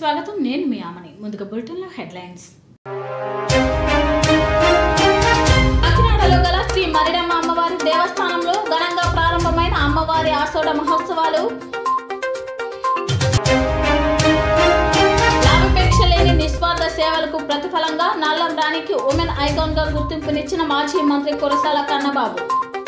స్వాగతం నేను మీ ఆమని ముందుగా బులెటిన్లో హెడ్లైన్స్ కాకినాడలో గల శ్రీ మరిడమ్మ అమ్మవారి దేవస్థానంలో ఘనంగా ప్రారంభమైన అమ్మవారి ఆషాఢ మహోత్సవాలు లాభాపేక్ష లేని నిస్వార్థ సేవలకు ప్రతిఫలంగా నల్లం రాణికి ఉమెన్ ఐకాన్ గా గుర్తింపునిచ్చిన మాజీ మంత్రి కురసాల కన్నబాబు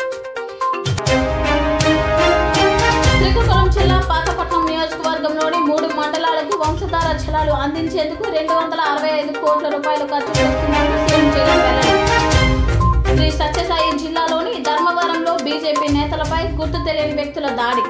శ్రీకాకుళం జిల్లా పాతపట్నం నియోజకవర్గంలోని మూడు మండలాలకు వంశధార జలాలు అందించేందుకు రెండు వందల అరవై ఐదు కోట్ల రూపాయలు ఖర్చు చేస్తున్నట్లు సీఎం జగన్ వెల్లడి శ్రీ సత్యసాయి జిల్లాలోని ధర్మవరంలో బీజేపీ నేతలపై గుర్తు తెలియని వ్యక్తుల దాడి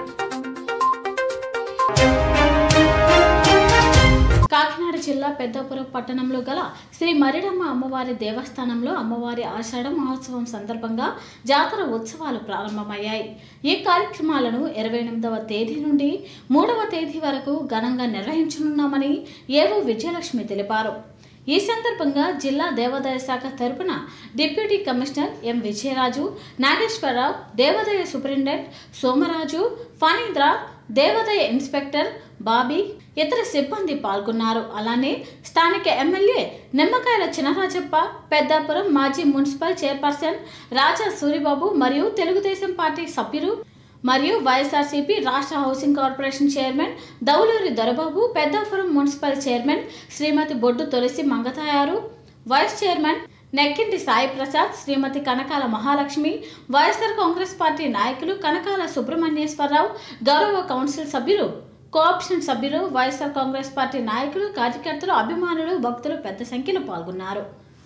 కాకినాడ జిల్లా పెద్దాపురం పట్టణంలో గల శ్రీ మరిడమ్మ అమ్మవారి దేవస్థానంలో అమ్మవారి ఆషాఢ మహోత్సవం సందర్భంగా జాతర ఉత్సవాలు ప్రారంభమయ్యాయి ఈ కార్యక్రమాలను ఇరవై ఎనిమిదవ తేదీ నుండి మూడవ తేదీ వరకు ఘనంగా నిర్వహించనున్నామని ఏవో విజయలక్ష్మి తెలిపారు ఈ సందర్భంగా జిల్లా దేవాదాయ శాఖ తరపున deputy commissioner M Vijayaraju Nageswararao దేవాదాయ సూపరింటెండెంట్ సోమరాజు ఫణీంద్ర దేవాదాయ ఇన్స్పెక్టర్ బాబీ ఇతర సిబ్బంది పాల్గొన్నారు అలానే స్థానిక ఎమ్మెల్యే నిమ్మకాయల చినరాజప్ప పెద్దాపురం మాజీ మున్సిపల్ చైర్పర్సన్ రాజా సూరిబాబు మరియు తెలుగుదేశం పార్టీ సభ్యులు మరియు వైఎస్ఆర్సీపీ రాష్ట్ర housing corporation chairman Dowluri Dorababu Peddapuram municipal chairman Shrimati Boddu Tulasi Mangatayaru vice chairman Nekkinti Sai Prasad Shrimati Kanakala Mahalakshmi YSR Congress party నాయకులు కనకాల సుబ్రహ్మణ్యేశ్వరరావు గౌరవ కౌన్సిల్ సభ్యులు కోఆప్షన్ సభ్యులు వైఎస్ఆర్ కాంగ్రెస్ పార్టీ నాయకులు కార్యకర్తలు అభిమానులు భక్తులు పెద్ద సంఖ్యలో పాల్గొన్నారు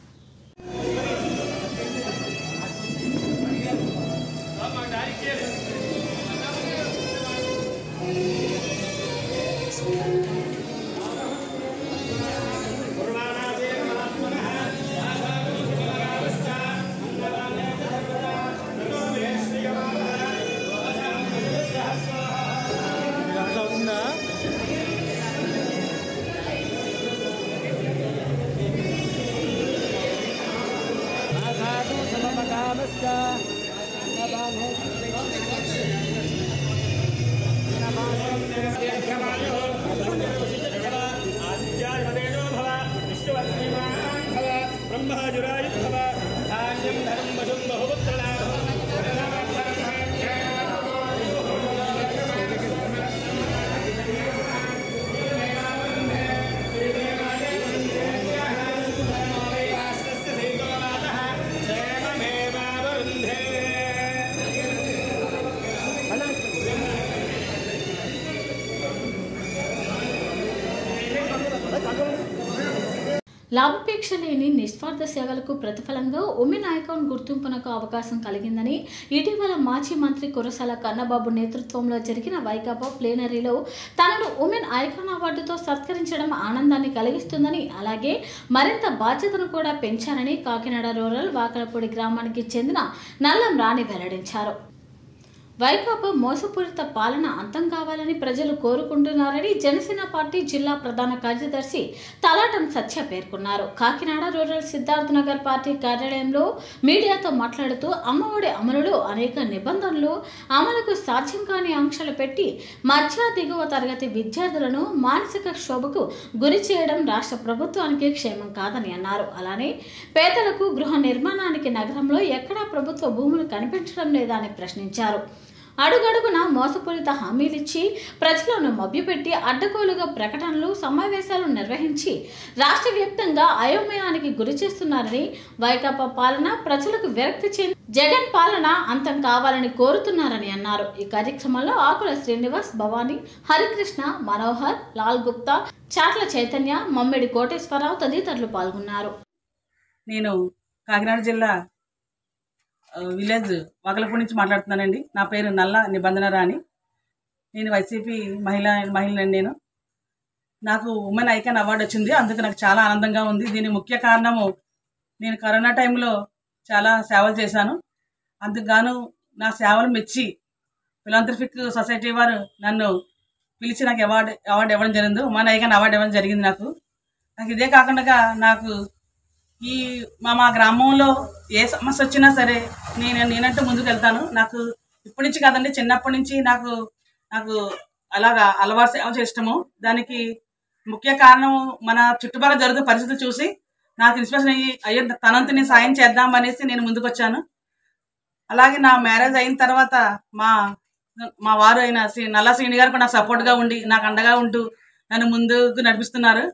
ఆసాదు సమపకామశ్చ నబానో బ్రహ్మజురాయుద్ధవ ధాన్యం ధనం వశం బహుపుత్రణ లాభాపేక్ష లేని నిస్వార్థ సేవలకు ప్రతిఫలంగా ఉమెన్ ఐకాన్ గుర్తింపునకు అవకాశం కలిగిందని ఇటీవల మాజీ మంత్రి కురసాల కన్నబాబు నేతృత్వంలో జరిగిన వైకాపా ప్లేనరీలో తనను ఉమెన్ ఐకాన్ అవార్డుతో సత్కరించడం ఆనందాన్ని కలిగిస్తుందని అలాగే మరింత బాధ్యతను కూడా పెంచారని కాకినాడ రూరల్ వాకలపూడి గ్రామానికి చెందిన నల్లం రాణి వెల్లడించారు వైకాపా మోసపూరిత పాలన అంతం కావాలని ప్రజలు కోరుకుంటున్నారని జనసేన పార్టీ జిల్లా ప్రధాన కార్యదర్శి తలాటం సత్య పేర్కొన్నారు కాకినాడ రూరల్ సిద్ధార్థ నగర్ పార్టీ కార్యాలయంలో మీడియాతో మాట్లాడుతూ అమ్మఒడి అమలులో అనేక నిబంధనలు అమలుకు సాధ్యం కాని ఆంక్షలు పెట్టి మధ్య దిగువ తరగతి విద్యార్థులను మానసిక క్షోభకు గురి చేయడం రాష్ట్ర ప్రభుత్వానికి క్షేమం కాదని అన్నారు అలానే పేదలకు గృహ నిర్మాణానికి నగరంలో ఎక్కడా ప్రభుత్వ భూములు కనిపించడం లేదా అని ప్రశ్నించారు అడుగడుగున మోసపూరిత హామీలిచ్చి ప్రజలను మభ్యపెట్టి అడ్డగోలుగా ప్రకటనలు సమావేశాలు నిర్వహించి రాష్ట్ర వ్యాప్తంగా అయోమయానికి గురి చేస్తున్నారని వైకాపా పాలన ప్రజలకు విరక్తి చెంది జగన్ పాలన అంతం కావాలని కోరుతున్నారని అన్నారు ఈ కార్యక్రమంలో ఆకుల శ్రీనివాస్ భవానీ హరికృష్ణ మనోహర్ లాల్ గుప్తా చాట్ల చైతన్య మమ్మిడి కోటేశ్వరరావు తదితరులు పాల్గొన్నారు నేను కాకినాడ జిల్లా ఆ, విలేజ్ వాకలపూడి నుంచి మాట్లాడుతున్నానండి నా పేరు నల్ల నిబంధన రాణి నేను వైసీపీ మహిళ మహిళనండి నేను నాకు ఉమెన్ ఐకాన్ అవార్డు వచ్చింది అందుకు నాకు చాలా ఆనందంగా ఉంది దీని ముఖ్య కారణము నేను కరోనా టైంలో చాలా సేవలు చేశాను అందుకు గాను నా సేవలు మెచ్చి ఫిలాంథ్రఫిక్ సొసైటీ వారు నన్ను పిలిచి నాకు అవార్డు అవార్డు ఇవ్వడం జరిగింది ఉమెన్ ఐకాన్ అవార్డు ఇవ్వడం జరిగింది నాకు నాకు ఇదే కాకుండా నాకు ఈ మా మా గ్రామంలో ఏ సమస్య వచ్చినా సరే నేను నేనంటూ ముందుకు వెళ్తాను నాకు ఇప్పటి నుంచి కాదండి చిన్నప్పటి నుంచి నాకు నాకు అలాగా అలవాటు సేవ చేసటము దానికి ముఖ్య కారణం మన చుట్టుపక్కల జరుగుతున్న పరిస్థితులు చూసి నాకు ఇన్స్పిరేషన్ అయ్యి అయ్యో తనంత నేను సాయం చేద్దాం అనేసి నేను ముందుకు వచ్చాను అలాగే నా మ్యారేజ్ అయిన తర్వాత మా మా వారు అయిన శ్రీ నల్ల శ్రీని గారు కూడా నాకు సపోర్ట్గా ఉండి నాకు అండగా ఉంటూ నన్ను ముందుకు నడిపిస్తున్నారు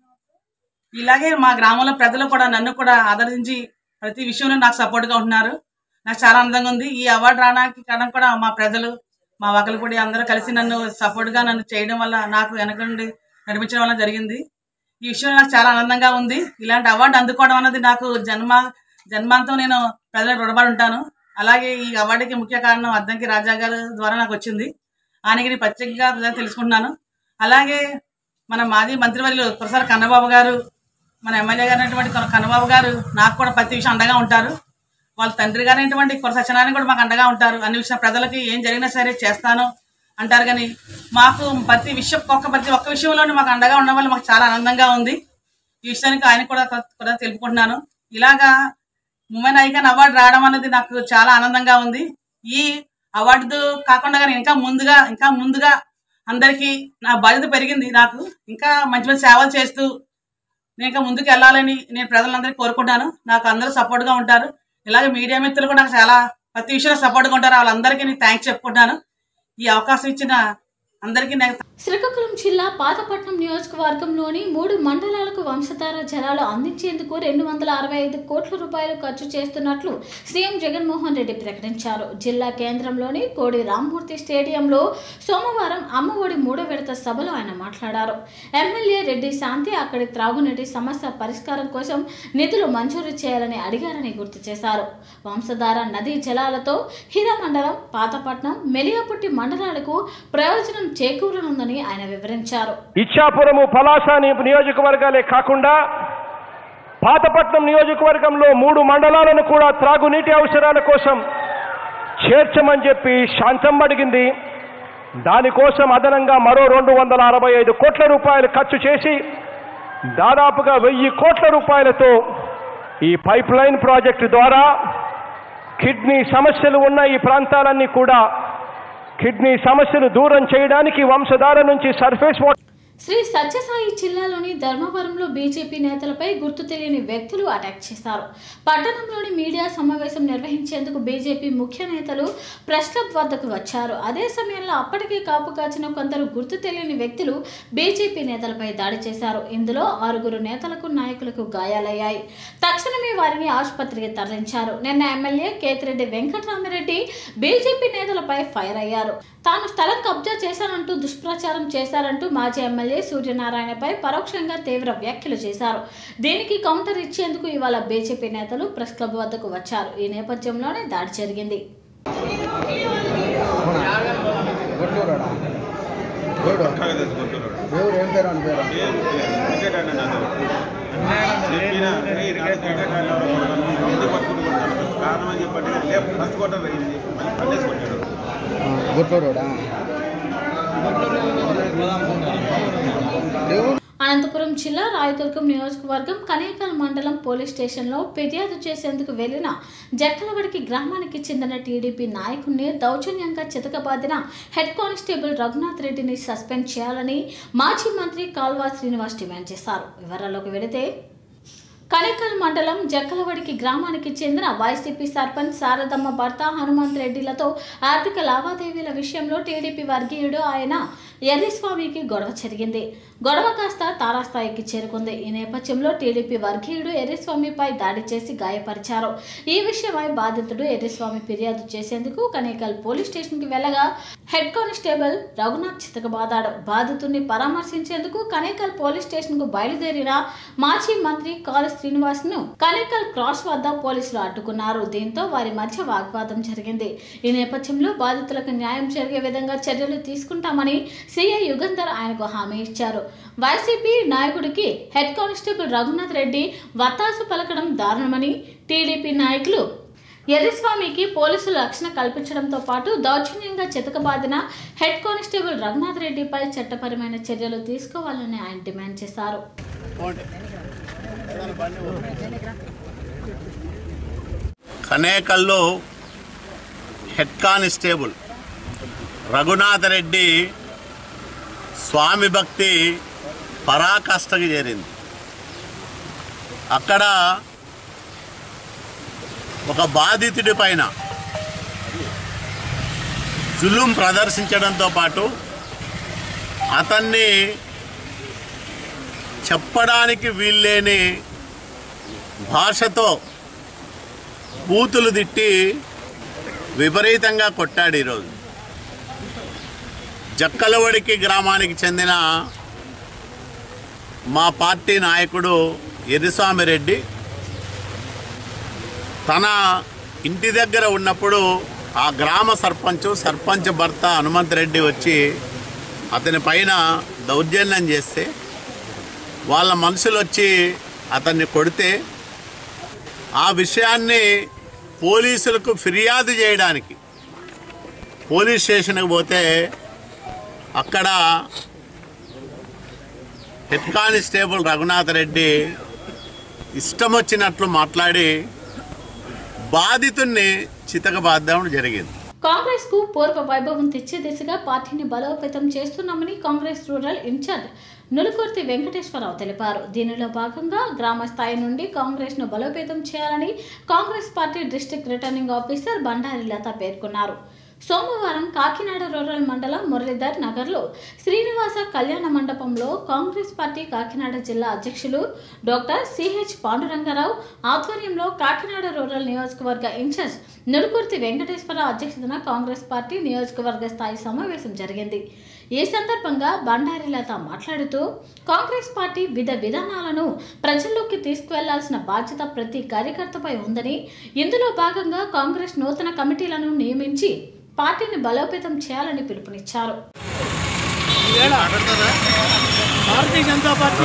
ఇలాగే మా గ్రామంలో ప్రజలు కూడా నన్ను కూడా ఆదరించి ప్రతి విషయంలో నాకు సపోర్ట్గా ఉంటున్నారు నాకు చాలా ఆనందంగా ఉంది ఈ అవార్డు రావడానికి కారణం కూడా మా ప్రజలు మా వకలపూడి అందరూ కలిసి నన్ను సపోర్ట్గా నన్ను చేయడం వల్ల నాకు వెనక నుండి నడిపించడం వల్ల జరిగింది ఈ విషయం నాకు చాలా ఆనందంగా ఉంది ఇలాంటి అవార్డు అందుకోవడం అన్నది నాకు జన్మ జన్మాంతం నేను ప్రజలకు రుణపడి ఉంటాను అలాగే ఈ అవార్డుకి ముఖ్య కారణం అద్దంకి రాజా గారి ద్వారా నాకు వచ్చింది ఆయనకి నేను ప్రత్యేకంగా ప్రజలు తెలుసుకుంటున్నాను అలాగే మన మాజీ మంత్రివర్యులు కురసాల కన్నబాబు గారు మన ఎమ్మెల్యే గారు అయినటువంటి కొన- కన్నబాబు గారు నాకు కూడా ప్రతి విషయం అండగా ఉంటారు వాళ్ళ తండ్రి గారు అయినటువంటి కొర సత్యనారాయణ కూడా మాకు అండగా ఉంటారు అన్ని విషయం ప్రజలకి ఏం జరిగినా సరే చేస్తాను అంటారు కానీ మాకు ప్రతి విషయం ఒక్క ప్రతి ఒక్క విషయంలోనే మాకు అండగా ఉండడం వల్ల మాకు చాలా ఆనందంగా ఉంది ఈ విషయానికి ఆయన కూడా కొ- కూడా తెలుపుకుంటున్నాను ఇలాగా ఉమెన్ ఐకాన్ అవార్డు రావడం అనేది నాకు చాలా ఆనందంగా ఉంది ఈ అవార్డు కాకుండా కానీ ఇంకా ముందుగా ఇంకా ముందుగా అందరికీ నా బాధ్యత పెరిగింది నాకు ఇంకా మంచి మంచి సేవలు చేస్తూ నేను ఇంకా ముందుకు వెళ్ళాలని నేను ప్రజలందరికీ కోరుకుంటాను నాకు అందరూ సపోర్ట్గా ఉంటారు ఇలాగే మీడియా మిత్రులు కూడా నాకు చాలా ప్రతి విషయంలో సపోర్ట్గా ఉంటారు వాళ్ళందరికీ నేను థ్యాంక్స్ చెప్పుకుంటాను ఈ అవకాశం ఇచ్చిన అందరికీ నేను శ్రీకాకుళం జిల్లా పాతపట్నం నియోజకవర్గంలోని మూడు మండలాలకు వంశధార జలాలు అందించేందుకు రెండు వందల అరవై ఐదు కోట్ల రూపాయలు ఖర్చు చేస్తున్నట్లు సీఎం జగన్మోహన్ రెడ్డి ప్రకటించారు జిల్లా కేంద్రంలోని కోడి రామ్మూర్తి స్టేడియంలో సోమవారం అమ్మఒడి మూడో విడత సభలో ఆయన మాట్లాడారు ఎమ్మెల్యే రెడ్డి శాంతి అక్కడి త్రాగునీటి సమస్య పరిష్కారం కోసం నిధులు మంజూరు చేయాలని అడిగారని గుర్తు చేశారు వంశధార నదీ జలాలతో హిర మండలం పాతపట్నం మెలియాపుట్టి మండలాలకు ప్రయోజనం చేకూరనుందని ఆయన వివరించారు ఇచ్చాపురము పలాస ని- నియోజకవర్గాలే కాకుండా పాతపట్నం నియోజకవర్గంలో మూడు మండలాలను కూడా త్రాగునీటి అవసరాల కోసం చేర్చమని చెప్పి శాంతమ్మ అడిగింది దానికోసం అదనంగా మరో రెండు వందల అరవై ఐదు కోట్ల రూపాయలు ఖర్చు చేసి దాదాపుగా వెయ్యి కోట్ల రూపాయలతో ఈ పైప్ లైన్ ప్రాజెక్టు ద్వారా కిడ్నీ సమస్యలు ఉన్న ఈ ప్రాంతాలన్నీ కూడా కిడ్నీ సమస్యను దూరం చేయడానికి వంశధార నుంచి సర్ఫేస్ వాటర్ శ్రీ సత్యసాయి జిల్లాలోని ధర్మవరంలో బీజేపీ నేతలపై గుర్తు తెలియని వ్యక్తులు అటాక్ చేశారు పట్టణంలోని మీడియా సమావేశం నిర్వహించేందుకు బీజేపీ ముఖ్య నేతలు ప్రెస్ క్లబ్ వద్దకు వచ్చారు అదే సమయంలో అప్పటికే కాపు కాచిన కొందరు గుర్తు తెలియని వ్యక్తులు బీజేపీ నేతలపై దాడి చేశారు ఇందులో ఆరుగురు నేతలకు నాయకులకు గాయాలయ్యాయి తక్షణమే వారిని ఆసుపత్రికి తరలించారు నిన్న ఎమ్మెల్యే కేతిరెడ్డి వెంకటరామిరెడ్డి బీజేపీ నేతలపై ఫైర్ అయ్యారు తాను స్థలం కబ్జా చేశానంటూ దుష్ప్రచారం చేశారంటూ మాజీ ఎమ్మెల్యే సూర్యనారాయణపై పరోక్షంగా తీవ్ర వ్యాఖ్యలు చేశారు దీనికి కౌంటర్ ఇచ్చేందుకు ఇవాళ బీజేపీ నేతలు ప్రెస్ క్లబ్ వద్దకు వచ్చారు ఈ నేపథ్యంలోనే దాడి జరిగింది దేవుడు ఏం పేరు అని పేరు చెప్పినా ఎందుకు పట్టుకుంటున్నాడు కారణం అని చెప్పండి లేపు ఫస్ట్ కొట్టారు అయింది మళ్ళీ పన్నేసి కొట్టాడు గుట్టూరుడా దేవుడు అనంతపురం జిల్లా రాయదుర్గం నియోజకవర్గం కనేకల్ మండలం పోలీస్ స్టేషన్లో ఫిర్యాదు చేసేందుకు వెళ్లిన జక్కలవడికి గ్రామానికి చెందిన టీడీపీ నాయకుడిని దౌర్జన్యంగా చితకబాదిన హెడ్ కానిస్టేబుల్ రఘునాథ్ రెడ్డిని సస్పెండ్ చేయాలని మాజీ మంత్రి కాల్వా శ్రీనివాస్ డిమాండ్ చేశారు వివరాల్లోకి వెళితే కనేకల్ మండలం జక్కలవడికి గ్రామానికి చెందిన వైసీపీ సర్పంచ్ శారదమ్మ భర్త హనుమంత్ రెడ్డిలతో ఆర్థిక లావాదేవీల విషయంలో టీడీపీ వర్గీయుడు ఆయన ఎర్రిస్వామికి గొడవ జరిగింది గొడవ కాస్త తారాస్థాయికి చేరుకుంది ఈ నేపథ్యంలో టీడీపీ వర్గీయుడు ఎర్రిస్వామిపై దాడి చేసి గాయపరిచారు ఈ విషయమై బాధితుడు ఎర్రిస్వామి ఫిర్యాదు చేసేందుకు కనేకల్ పోలీస్ స్టేషన్కి వెళ్ళగా హెడ్ కానిస్టేబుల్ రఘునాథ్ చితకబాదాడు బాధితుడిని పరామర్శించేందుకు కనేకల్ పోలీస్ స్టేషన్కు బయలుదేరిన మాజీ మంత్రి కాళ శ్రీనివాస్ ను కనేకల్ క్రాస్ వద్ద పోలీసులు అడ్డుకున్నారు దీంతో వారి మధ్య వాగ్వాదం జరిగింది ఈ నేపథ్యంలో బాధితులకు న్యాయం జరిగే విధంగా చర్యలు తీసుకుంటామని సీఐ యుగంధర్ ఆయనకు హామీ ఇచ్చారు వైసీపీ నాయకుడికి హెడ్ కానిస్టేబుల్ రఘునాథ్ రెడ్డి వత్తాసు పలకడం దారుణమని టీడీపీ నాయకులు ఎర్రిస్వామికి పోలీసులు రక్షణ కల్పించడంతో పాటు దౌర్జన్యంగా చితకబాదిన హెడ్ కానిస్టేబుల్ రఘునాథ్ రెడ్డిపై చట్టపరమైన చర్యలు తీసుకోవాలని ఆయన డిమాండ్ చేశారు కనేకల్లో హెడ్ కానిస్టేబుల్ రఘునాథ రెడ్డి స్వామి భక్తి పరాకాష్ఠకి చేరింది అక్కడ ఒక బాధితుడి పైన జులుం ప్రదర్శించడంతో పాటు అతన్ని చెప్పడానికి వీల్లేని భాషతో బూతులు తిట్టి విపరీతంగా కొట్టాడు ఈరోజు జక్కలవడికి గ్రామానికి చెందిన మా పార్టీ నాయకుడు ఎర్రిస్వామిరెడ్డి తన ఇంటి దగ్గర ఉన్నప్పుడు ఆ గ్రామ సర్పంచ్ సర్పంచ్ భర్త హనుమంత్ రెడ్డి వచ్చి అతని పైన దౌర్జన్యం చేస్తే వాళ్ళ మనుషులు వచ్చి అతన్ని కొడితే ఆ విషయాన్ని పోలీసులకు ఫిర్యాదు చేయడానికి పోలీస్ స్టేషన్కి పోతే అక్కడ హెడ్ కానిస్టేబుల్ రఘునాథ్ రెడ్డి ఇష్టం వచ్చినట్లు మాట్లాడి బాధితుణ్ణి చితకబాద్దడం జరిగింది కాంగ్రెస్ కు పూర్వ వైభవం తెచ్చే దిశగా పార్టీని బలోపేతం చేస్తున్నామని Congress rural incharge Nulukurthi Venkateswararao తెలిపారు దీనిలో భాగంగా గ్రామ స్థాయి నుండి కాంగ్రెస్ ను బలోపేతం చేయాలని Congress party district returning officer Bandari Latha పేర్కొన్నారు సోమవారం కాకినాడ రూరల్ మండలం మురళీధర్ నగర్లో శ్రీనివాస కళ్యాణ మండపంలో కాంగ్రెస్ పార్టీ కాకినాడ జిల్లా అధ్యక్షులు డాక్టర్ సిహెచ్ పాండురంగారావు ఆధ్వర్యంలో కాకినాడ రూరల్ నియోజకవర్గ ఇన్ఛార్జ్ నుడుకుర్తి వెంకటేశ్వరరావు అధ్యక్షతన కాంగ్రెస్ పార్టీ నియోజకవర్గ స్థాయి సమావేశం జరిగింది ఈ సందర్భంగా బండారి లత మాట్లాడుతూ కాంగ్రెస్ పార్టీ విధ విధానాలను ప్రజల్లోకి తీసుకువెళ్లాల్సిన బాధ్యత ప్రతి కార్యకర్తపై ఉందని ఇందులో భాగంగా కాంగ్రెస్ నూతన కమిటీలను నియమించి పార్టీని బలోపేతం చేయాలని పిలుపునిచ్చారు ఈవేళ భారతీయ జనతా పార్టీ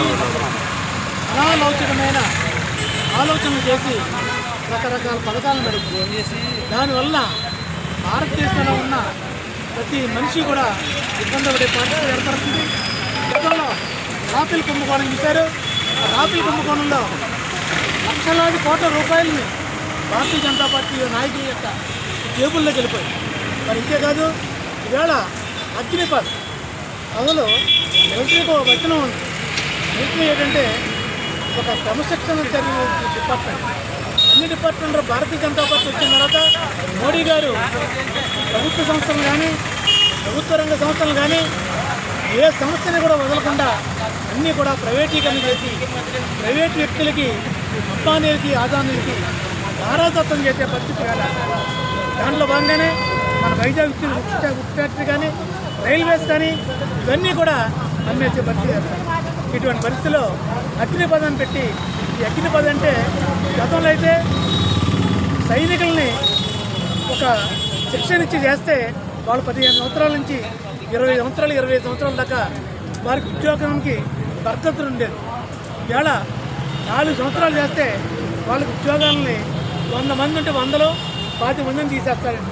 అనాలోచితమైన ఆలోచనలు చేసి రకరకాల పథకాలను నడుపుతుంది దానివల్ల భారతదేశంలో ఉన్న ప్రతి మనిషి కూడా ఇబ్బంది పడే పరిస్థితి ఏర్పడుతుంది గతంలో రాఫెల్ కుంభకోణం చూశారు ఆ రాఫెల్ కుంభకోణంలో లక్షలాది కోట్ల రూపాయలని భారతీయ జనతా పార్టీ నాయకుల యొక్క జేబుల్లోకి వెళ్ళిపోయి మరి ఇంతేకాదు ఈవేళ అగ్నిపథ్ అందులో మిలిటరీకి ఒక వచనం ఉంది మిలిటరీ ఏంటంటే ఒక క్రమశిక్షణ జరిగిన డిపార్ట్మెంట్ అన్ని డిపార్ట్మెంట్లో భారతీయ జనతా పార్టీ వచ్చిన తర్వాత మోడీ గారు ప్రభుత్వ సంస్థలు కానీ ప్రభుత్వ రంగ సంస్థలు కానీ ఏ సంస్థని కూడా వదలకుండా అన్నీ కూడా ప్రైవేటీకరణ చేసి ప్రైవేట్ వ్యక్తులకి అంబానీలకి ఆదానీలకి ధారాదత్తం చేసే పరిస్థితి వేళ దాంట్లో భాగంగానే మన వైజాగ్ ఉక్కు ఉక్కు ఉక్కు ఫ్యాక్టరీ కానీ రైల్వేస్ కానీ ఇవన్నీ కూడా అమ్మేసే పరిస్థితి ఏర్పడింది. ఇటువంటి పరిస్థితిలో అగ్ని పదాన్ని పెట్టి ఈ అగ్ని పదం అంటే గతంలో అయితే సైనికుల్ని ఒక శిక్షణ ఇచ్చి చేస్తే వాళ్ళు పదిహేను సంవత్సరాల నుంచి ఇరవై సంవత్సరాలు ఇరవై ఐదు సంవత్సరాల దాకా వారికి ఉద్యోగానికి భద్రతలు ఉండేది ఇవాళ నాలుగు సంవత్సరాలు చేస్తే వాళ్ళకి ఉద్యోగాలని వంద మంది ఉంటే వందలో పాతి మందిని తీసేస్తారండి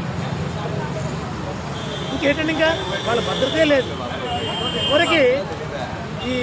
ఇంకేంటంటే ఇంకా వాళ్ళ భద్రతే లేదు ఎవరికి ఈ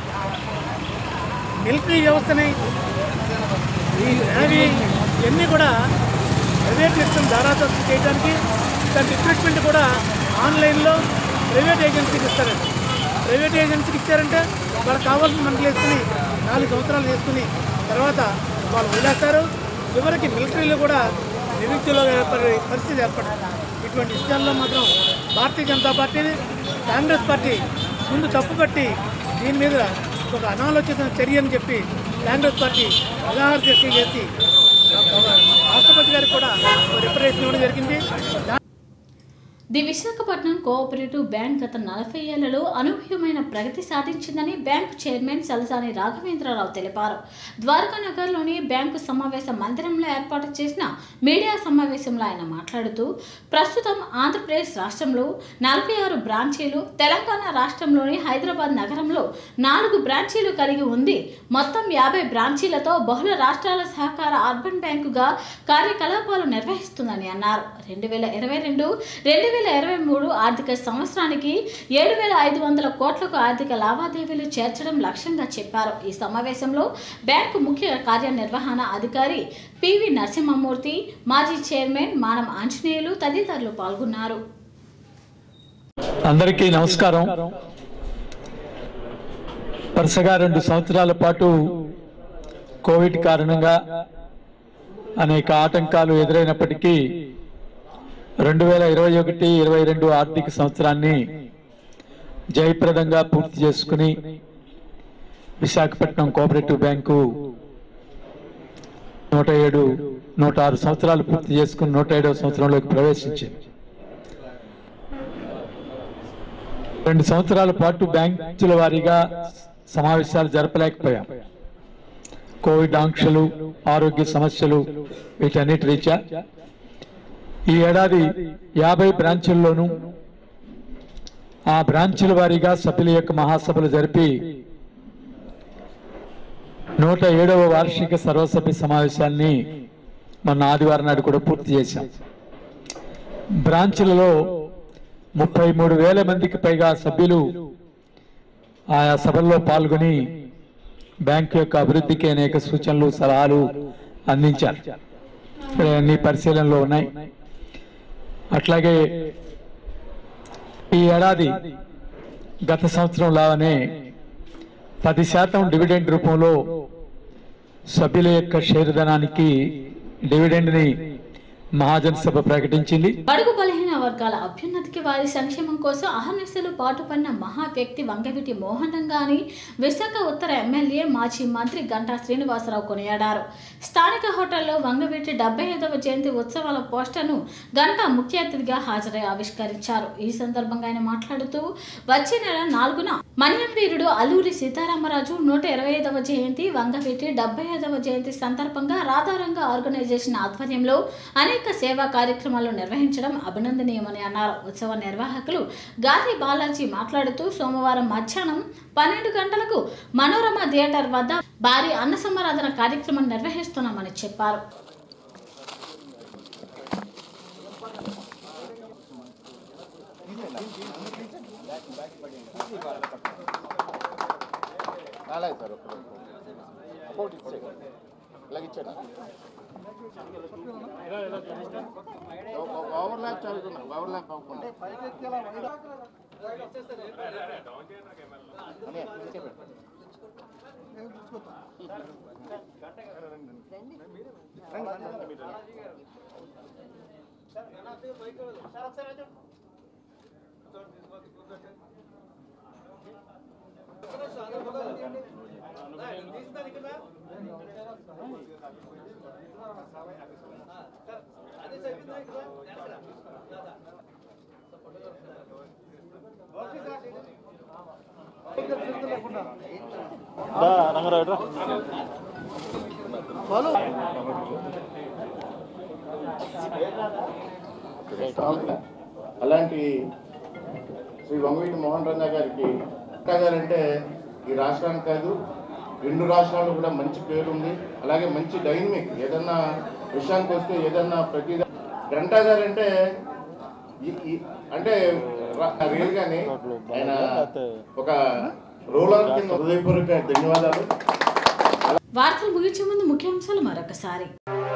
మిలిటరీ వ్యవస్థని ఈ నేవీ ఇవన్నీ కూడా ప్రైవేట్ సిస్టమ్ దారాదత్తం చేయడానికి దాని రిక్రూట్మెంట్ కూడా ఆన్లైన్లో ప్రైవేట్ ఏజెన్సీకి ఇస్తారండి ప్రైవేట్ ఏజెన్సీకి ఇచ్చారంటే వాళ్ళకి కావాల్సిన మనకి వేసుకుని నాలుగు సంవత్సరాలు వేసుకుని తర్వాత వాళ్ళు వదిలేస్తారు చివరికి మిలిటరీలో కూడా నిరుద్యోగ ఏర్పడే పరిస్థితి ఏర్పడుతుంది ఇటువంటి విషయాల్లో మాత్రం భారతీయ జనతా పార్టీని కాంగ్రెస్ పార్టీ ముందు తప్పుపట్టి దీని మీద ఒక అనాలోచిత చర్య అని చెప్పి కాంగ్రెస్ పార్టీ ఉదాహరణ చర్చ చేసి రాష్ట్రపతి గారికి కూడా రిప్రజెంటేషన్ ఇవ్వడం జరిగింది దా- ది విశాఖపట్నం కోఆపరేటివ్ బ్యాంక్ గత నలభై ఏళ్లలో అనూహ్యమైన ప్రగతి సాధించిందని బ్యాంకు చైర్మన్ సలసాని రాఘవేంద్రరావు తెలిపారు ద్వారకా నగర్లోని బ్యాంకు సమావేశ మందిరంలో ఏర్పాటు చేసిన మీడియా సమావేశంలో ఆయన మాట్లాడుతూ ప్రస్తుతం ఆంధ్రప్రదేశ్ రాష్ట్రంలో నలభై ఆరు బ్రాంచీలు తెలంగాణ రాష్ట్రంలోని హైదరాబాద్ నగరంలో నాలుగు బ్రాంచీలు కలిగి ఉంది మొత్తం యాభై బ్రాంచీలతో బహుళ రాష్ట్రాల సహకార అర్బన్ బ్యాంకుగా కార్యకలాపాలు నిర్వహిస్తుందని అన్నారు రెండు వేల ఇరవై రెండు రెండు వేల ఇరవై మూడు ఆర్థిక సంవత్సరానికి ఏడు వేల ఐదు వందల కోట్లకు ఆర్థిక లావాదేవీలు చేర్చడం లక్ష్యంగా చెప్పారు ఈ సమావేశంలో బ్యాంకు ముఖ్య కార్యనిర్వహణ అధికారి పివి నరసింహమూర్తి మాజీ చైర్మన్ మానం ఆంజనేయులు తదితరులు పాల్గొన్నారు అందరికీ నమస్కారం వరుసగా రెండు సంవత్సరాల పాటు కోవిడ్ కారణంగా అనేక ఆటంకాలు ఎదురైనప్పటికీ రెండు వేల ఇరవై ఒకటి ఇరవై రెండు ఆర్థిక సంవత్సరాన్ని జయప్రదంగా పూర్తి చేసుకుని విశాఖపట్నం కోఆపరేటివ్ బ్యాంకు నూట ఏడు నూట ఆరు సంవత్సరాలు పూర్తి చేసుకుని నూట ఏడవ సంవత్సరంలోకి ప్రవేశించింది రెండు సంవత్సరాల పాటు బ్యాంకుల వారీగా సమావేశాలు జరపలేకపోయాం కోవిడ్ ఆంక్షలు ఆరోగ్య సమస్యలు వీటన్నిటి రీత్యా ఈ ఏడాది యాభై బ్రాంచుల్లోనూ ఆ బ్రాంచుల వారీగా సభ్యుల యొక్క మహాసభలు జరిపి నూట ఏడవ వార్షిక సర్వసభ్య సమావేశాన్ని మొన్న ఆదివారం నాడు కూడా పూర్తి చేశాం బ్రాంచులలో ముప్పై మూడు వేల మందికి పైగా సభ్యులు ఆయా సభల్లో పాల్గొని బ్యాంకు యొక్క అభివృద్ధికి అనేక సూచనలు సలహాలు అందించారు ఇక్కడ అన్ని పరిశీలనలో ఉన్నాయి అట్లాగే ఈ ఏడాది గత సంవత్సరం లాగానే పది శాతం డివిడెండ్ రూపంలో సభ్యుల యొక్క షేరు ధనానికి డివిడెండ్ని మహాజన్ సభ ప్రకటించింది బడుగు బలహీన వర్గాల అభ్యున్నతికి వారి సంక్షేమం కోసం అహర్నిశలు పాటుపడిన మహా వ్యక్తి వంగవీటి మోహన్ రంగాని విశాఖ ఉత్తర ఎమ్మెల్యే మాజీ మంత్రి గంటా శ్రీనివాసరావు కొనియాడారు స్థానిక హోటల్లో వంగవీటి డెబ్బై ఐదవ జయంతి ఉత్సవాల పోస్టర్ను గంటా ముఖ్య అతిథిగా హాజరై ఆవిష్కరించారు ఈ సందర్భంగా ఆయన మాట్లాడుతూ వచ్చే నెల నాలుగున మన్యం వీరుడు అల్లూరి సీతారామరాజు నూట ఇరవై ఐదవ జయంతి వంగవీటి డెబ్బై ఐదవ జయంతి సందర్భంగా రాధారంగ ఆర్గనైజేషన్ ఆధ్వర్యంలో అనేక సేవా కార్యక్రమాలు నిర్వహించడం అభినందనీయమని అన్నారు ఉత్సవ నిర్వాహకులు గాలి బాలాజీ మాట్లాడుతూ సోమవారం మధ్యాహ్నం పన్నెండు గంటలకు మనోరమ థియేటర్ వద్ద భారీ అన్న సమారాధన కార్యక్రమం నిర్వహిస్తున్నామని చెప్పారు అలాగే సార్ ఒకటి ఇలాగ ఇచ్చాడా ఓవర్లాప్ చదువుతున్నా ఓవర్లాప్ అవ్వకుండా అన్నయ్య, ఇచ్చే పెట్టు. అలాంటి శ్రీ వంగవీటి మోహన్ రంగా గారికి రంగా గారు అంటే ఈ రాష్ట్రానికి కాదు రెండు రాష్ట్రాల్లో కూడా మంచి పేరు ఉంది అలాగే మంచి డైనమిక్ ఏదన్నా విషయానికి వస్తే ఏదన్నా ప్రతి గంటా గారు అంటే ఈ- ఈ- అంటే రియల్ గాని ఆయన ఒక రోలర్ కింద హృదయపూర్వక ధన్యవాదాలు వార్తలు ముగించే ముందు ముఖ్యాంశాలు మరొకసారి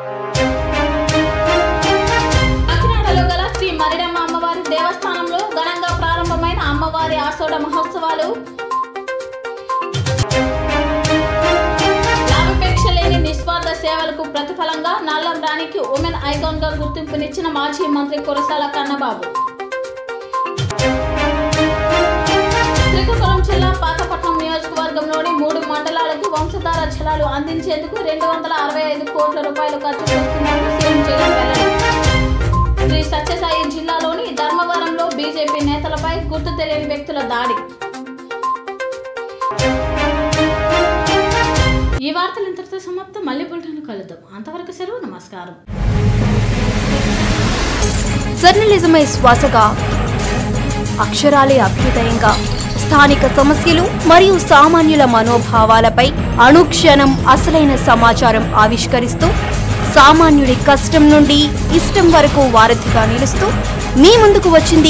కాకినాడలో గల శ్రీ మరిడమ్మ అమ్మవారి దేవస్థానంలో ఘనంగా ప్రారంభమైన అమ్మవారి ఆషాఢ మహోత్సవాలు లాభాపేక్ష లేని నిస్వార్థ సేవలకు ప్రతిఫలంగా నల్లం రాణికి ఉమెన్ ఐకాన్ గా గుర్తింపునిచ్చిన మాజీ మంత్రి కురసాల కన్నబాబు శ్రీకాకుళం జిల్లా పాతపట్నం నియోజకవర్గంలోని మూడు మండలాలకు వంశధార జలాలు అందించేందుకు రెండు వందల అరవై ఐదు కోట్ల రూపాయలు ఖర్చు చేస్తున్నట్లు సీఎం జగన్ వెల్లడి శ్రీ సత్యసాయి జిల్లాలోని ధర్మవరంలో బీజేపీ నేతలపై గుర్తు తెలియని వ్యక్తుల దాడి ఈ వార్తలు ఇంతటితో సమాప్తం మళ్ళీ బులెటిన్ కలుద్దాం అంతవరకు సెలవు నమస్కారం జర్నలిజమే శ్వాసగా అక్షరాలే అభ్యుదయంగా స్థానిక సమస్యలు మరియు సామాన్యుల మనోభావాలపై అనుక్షణం అసలైన సమాచారం ఆవిష్కరిస్తూ సామాన్యుడి కష్టం నుండి ఇష్టం వరకు వారధిగా నిలుస్తూ మీ ముందుకు వచ్చింది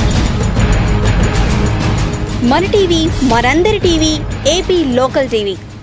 మన టీవీ మనందరి టీవీ ఏపీ లోకల్ టీవీ